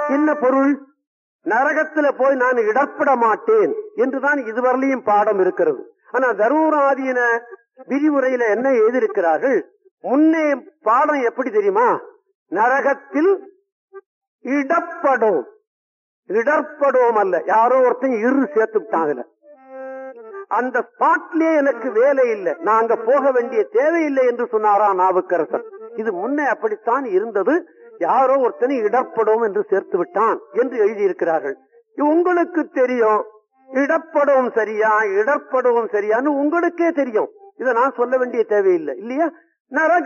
என்ன பொருள் நரகத்துல போய் நான் இடப்பட மாட்டேன் என்றுதான் இதுவரையிலும் பாடம் இருக்கிறது ஆனா தருமராதீன விரிவுரையில என்ன எழுதியிருக்கிறார்கள் முன்னே பாடம் எப்படி தெரியுமா நரகத்தில் இடப்படும் இடர்படும் அல்ல யாரோ ஒருத்தன் இரு சேர்த்துட்டான் அதுல அந்த ஸ்பாட்லயே எனக்கு வேலை இல்லை நான் அங்க போக வேண்டிய தேவையில்லை என்று சொன்னாரா நாவுக்கரசர் இது முன்னே அப்படித்தான் இருந்தது யாரோ ஒருத்தனை இடப்படும் என்று சேர்த்து விட்டான் என்று எழுதியிருக்கிறார்கள் இது உங்களுக்கு தெரியும் இடப்படவும் சரியா இடர்படவும் சரியான்னு உங்களுக்கே தெரியும் இதை நான் சொல்ல வேண்டிய தேவையில்லை இல்லையா நரக